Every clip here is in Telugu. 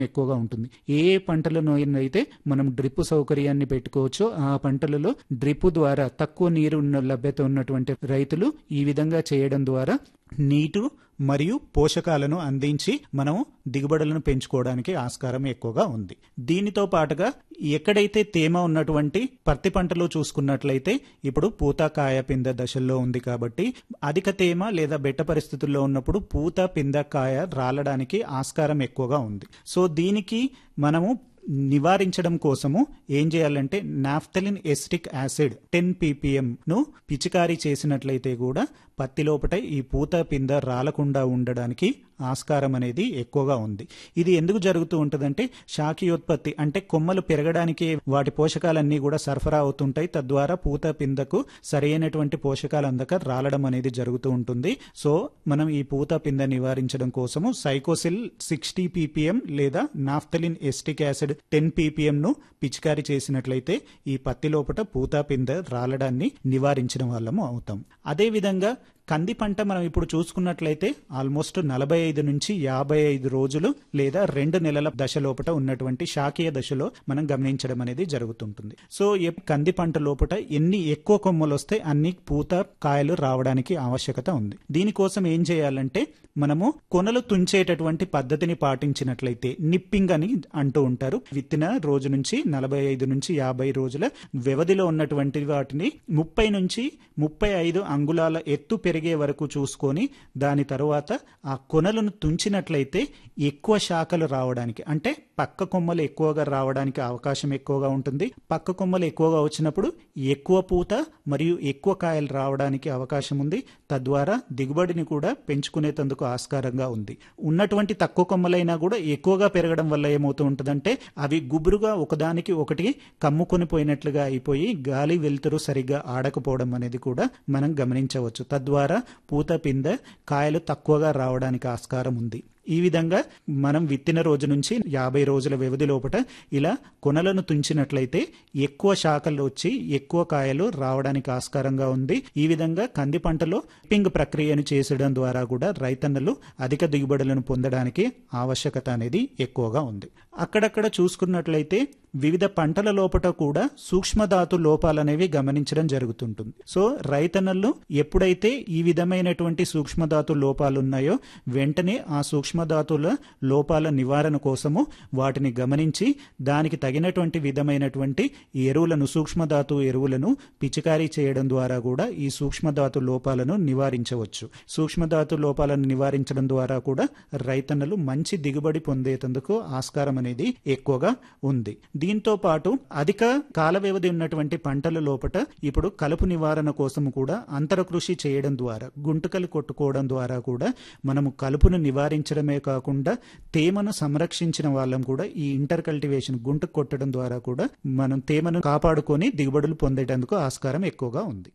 ఎక్కువగా ఉంటుంది ఏ ఏ పంటలను అయితే మనం డ్రిప్ సౌకర్యాన్ని పెట్టుకోవచ్చో ఆ పంటలలో డ్రిప్ ద్వారా తక్కువ నీరు ఉన్న లభ్యత ఉన్నటువంటి రైతులు ఈ విధంగా చేయడం ద్వారా నీటు మరియు పోషకాలను అందించి మనం దిగుబడులను పెంచుకోవడానికి ఆస్కారం ఎక్కువగా ఉంది దీనితో పాటుగా ఎక్కడైతే తేమ ఉన్నటువంటి పత్తి పంటలో చూసుకున్నట్లయితే ఇప్పుడు పూత కాయ పింద దశల్లో ఉంది కాబట్టి అధిక తేమ లేదా బెట్ట పరిస్థితుల్లో ఉన్నప్పుడు పూత పింద కాయ రాలడానికి ఆస్కారం ఎక్కువగా ఉంది సో దీనికి మనము నివారించడం కోసము ఏం చేయాలంటే naphthalene acetic acid ten ppm ను పిచికారీ చేసినట్లయితే కూడా పత్తి లోపట ఈ పూత పింద రాలకుండా ఉండడానికి ఆస్కారం అనేది ఎక్కువగా ఉంది ఇది ఎందుకు జరుగుతూ ఉంటుందంటే శాఖీయోత్పత్తి అంటే కొమ్మలు పెరగడానికి వాటి పోషకాలన్నీ కూడా సరఫరా అవుతుంటాయి తద్వారా పూత పిందకు సరైనటువంటి పోషకాలు అందక రాలడం అనేది జరుగుతూ ఉంటుంది సో మనం ఈ పూత పింద నివారించడం కోసము సైకోసిల్ సిక్స్టీ పీపీఎం లేదా naphthalene acetic acid ten ppm ను పిచికారీ చేసినట్లయితే ఈ పత్తి లోపట పూత పింద రాలడాన్ని నివారించడం వల్లము అవుతాం అదేవిధంగా కంది పంట మనం ఇప్పుడు చూసుకున్నట్లయితే ఆల్మోస్ట్ నలభై ఐదు నుంచి యాభై ఐదు రోజులు లేదా రెండు నెలల దశ లోపట ఉన్నటువంటి శాఖీయ దశలో మనం గమనించడం అనేది జరుగుతుంటుంది సో ఈ కంది పంట లోపట ఎన్ని ఎక్కువ కొమ్మలు వస్తే అన్ని పూత కాయలు రావడానికి ఆవశ్యకత ఉంది దీనికోసం ఏం చేయాలంటే మనము కొనలు తుంచేటటువంటి పద్ధతిని పాటించినట్లయితే నిప్పింగ్ అని అంటూ ఉంటారు విత్తిన రోజు నుంచి నలభై ఐదు నుంచి యాభై రోజుల వ్యవధిలో ఉన్నటువంటి వాటిని ముప్పై నుంచి ముప్పై ఐదు అంగుళాల ఎత్తు పెరిగే వరకు చూసుకొని దాని తరువాత ఆ కొనలను తుంచినట్లయితే ఎక్కువ శాఖలు రావడానికి అంటే పక్క కొమ్మలు ఎక్కువగా రావడానికి అవకాశం ఎక్కువగా ఉంటుంది పక్క కొమ్మలు ఎక్కువగా వచ్చినప్పుడు ఎక్కువ పూత మరియు ఎక్కువ కాయలు రావడానికి అవకాశం ఉంది తద్వారా దిగుబడిని కూడా పెంచుకునేందుకు ఆస్కారంగా ఉంది ఉన్నటువంటి తక్కువ కొమ్మలైనా కూడా ఎక్కువగా పెరగడం వల్ల ఏమవుతూ ఉంటుందంటే అవి గుబురుగా ఒకదానికి ఒకటి కమ్ముకొని పోయినట్లుగా అయిపోయి గాలి వెలుతురు సరిగ్గా ఆడకపోవడం అనేది కూడా మనం గమనించవచ్చు తద్వారా పూత పింద కాయలు తక్కువగా రావడానికి ఆస్కారం ఉంది ఈ విధంగా మనం విత్తిన రోజు నుంచి యాభై రోజుల వ్యవధి లోపల ఇలా కొనలను తుంచినట్లయితే ఎక్కువ శాఖలు వచ్చి ఎక్కువ కాయలు రావడానికి ఆస్కారంగా ఉంది ఈ విధంగా కంది పంటలో పింగ్ ప్రక్రియను చేసడం ద్వారా కూడా రైతన్నలు అధిక దిగుబడులను పొందడానికి ఆవశ్యకత అనేది ఎక్కువగా ఉంది అక్కడక్కడ చూసుకున్నట్లయితే వివిధ పంటల లోపల కూడా సూక్ష్మధాతు లోపాలనేవి గమనించడం జరుగుతుంటుంది సో రైతన్నలు ఎప్పుడైతే ఈ విధమైనటువంటి సూక్ష్మధాతు లోపాలు ఉన్నాయో వెంటనే ఆ సూక్ష్మధాతుల లోపాల నివారణ కోసము వాటిని గమనించి దానికి తగినటువంటి విధమైనటువంటి ఎరువులను సూక్ష్మధాతు ఎరువులను పిచికారీ చేయడం ద్వారా కూడా ఈ సూక్ష్మధాతు లోపాలను నివారించవచ్చు సూక్ష్మధాతు లోపాలను నివారించడం ద్వారా కూడా రైతన్నలు మంచి దిగుబడి పొందేందుకు ఆస్కారం అనేది ఎక్కువగా ఉంది దీంతో పాటు అధిక కాల వ్యవధి ఉన్నటువంటి పంటల లోపట ఇప్పుడు కలుపు నివారణ కోసం కూడా అంతర కృషి చేయడం ద్వారా గుంటకలు కొట్టుకోవడం ద్వారా కూడా మనము కలుపును నివారించడమే కాకుండా తేమను సంరక్షించిన వాళ్ళం కూడా ఈ ఇంటర్ కల్టివేషన్ గుంట కొట్టడం ద్వారా కూడా మనం తేమను కాపాడుకొని దిగుబడులు పొందేటందుకు ఆస్కారం ఎక్కువగా ఉంది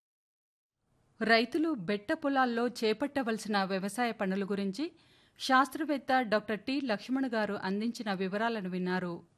రైతులు బెట్ట పొలాల్లో చేపట్టవలసిన వ్యవసాయ పనుల గురించి శాస్త్రవేత్త డాక్టర్ టి లక్ష్మణ్ గారు అందించిన వివరాలను విన్నారు